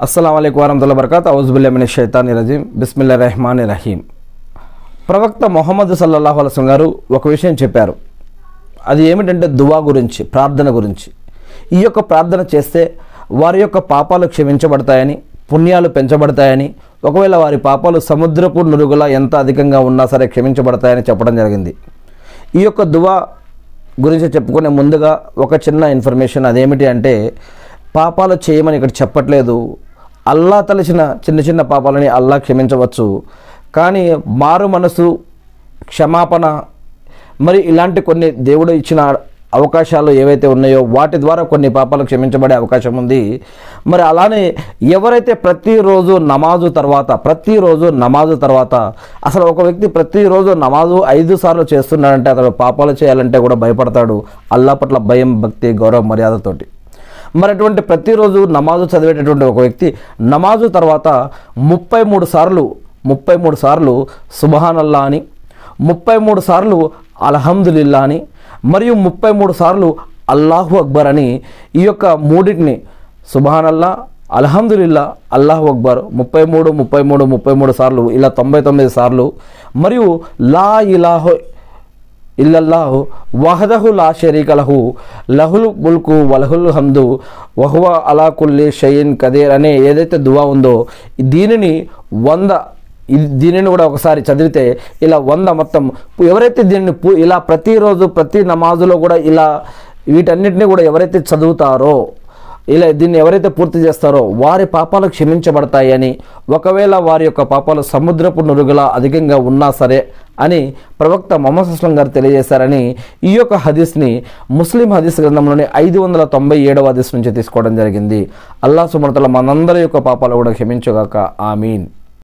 అస్సలం అయికు వరహతుల్లా బర్కాత్ ఔజుబుల్లామిన షైతాని రజీం బిస్మిల్లా రెహమాన్ రహీం ప్రవక్త మొహమ్మద్ సల్లల్లాహు అలసం గారు ఒక విషయం చెప్పారు అది ఏమిటంటే దువా గురించి ప్రార్థన గురించి ఈ యొక్క ప్రార్థన చేస్తే వారి యొక్క పాపాలు క్షమించబడతాయని పుణ్యాలు పెంచబడతాయని ఒకవేళ వారి పాపాలు సముద్రపు నురుగుల ఎంత అధికంగా ఉన్నా సరే క్షమించబడతాయని చెప్పడం జరిగింది ఈ యొక్క దువా గురించి చెప్పుకునే ముందుగా ఒక చిన్న ఇన్ఫర్మేషన్ అదేమిటి అంటే పాపాలు చేయమని ఇక్కడ చెప్పట్లేదు అల్లా తలచిన చిన్న చిన్న పాపాలని అల్లా క్షమించవచ్చు కానీ మారు మనసు క్షమాపణ మరి ఇలాంటి కొన్ని దేవుడు ఇచ్చిన అవకాశాలు ఏవైతే ఉన్నాయో వాటి ద్వారా కొన్ని పాపాలు క్షమించబడే అవకాశం ఉంది మరి అలానే ఎవరైతే ప్రతిరోజు నమాజు తర్వాత ప్రతిరోజు నమాజు తర్వాత అసలు ఒక వ్యక్తి ప్రతిరోజు నమాజు ఐదు సార్లు చేస్తున్నాడంటే అతడు పాపాలు చేయాలంటే కూడా భయపడతాడు అల్లా పట్ల భయం భక్తి గౌరవ మర్యాదతోటి మరి అటువంటి ప్రతిరోజు నమాజు చదివేటటువంటి ఒక వ్యక్తి నమాజు తర్వాత ముప్పై మూడు సార్లు ముప్పై మూడు సార్లు సుబహానల్లా అని ముప్పై మూడు సార్లు అల్హమ్దులిల్లా అని మరియు ముప్పై మూడు సార్లు అల్లాహు అక్బర్ అని ఈ యొక్క మూడింటిని సుబహానల్లా అల్హమ్దులిల్లా అల్లాహు అక్బర్ ముప్పై మూడు ముప్పై మూడు ముప్పై మూడు సార్లు ఇలా తొంభై తొమ్మిది సార్లు మరియు లా ఇలాహో ఇల్లల్లాహు వహదహు లా షరీకలహు లహుల్ ముల్కు వలహుల్ హందు వహువ అలా కుల్లి షయీన్ కదీర్ అనే ఏదైతే దువా ఉందో దీనిని వంద ఇది దీనిని కూడా ఒకసారి చదివితే ఇలా వంద మొత్తం ఎవరైతే దీనిని పు- ఇలా ప్రతిరోజు ప్రతి నమాజులో కూడా ఇలా వీటన్నిటిని కూడా ఎవరైతే చదువుతారో ఇలా దీన్ని ఎవరైతే పూర్తి చేస్తారో వారి పాపాలు క్షమించబడతాయి అని ఒకవేళ వారి యొక్క పాపాలు సముద్రపు నురుగులా అధికంగా ఉన్నా సరే అని ప్రవక్త మొహమ్మద్ అస్లం గారు తెలియజేశారని ఈ యొక్క హదీస్ని ముస్లిం హదీస్ గ్రంథంలోని ఐదు వందల తొంభై ఏడవ హదీస్ నుంచి తీసుకోవడం జరిగింది అల్లా సుమతల మనందరి యొక్క పాపాలు కూడా క్షమించుగాక ఆమీన్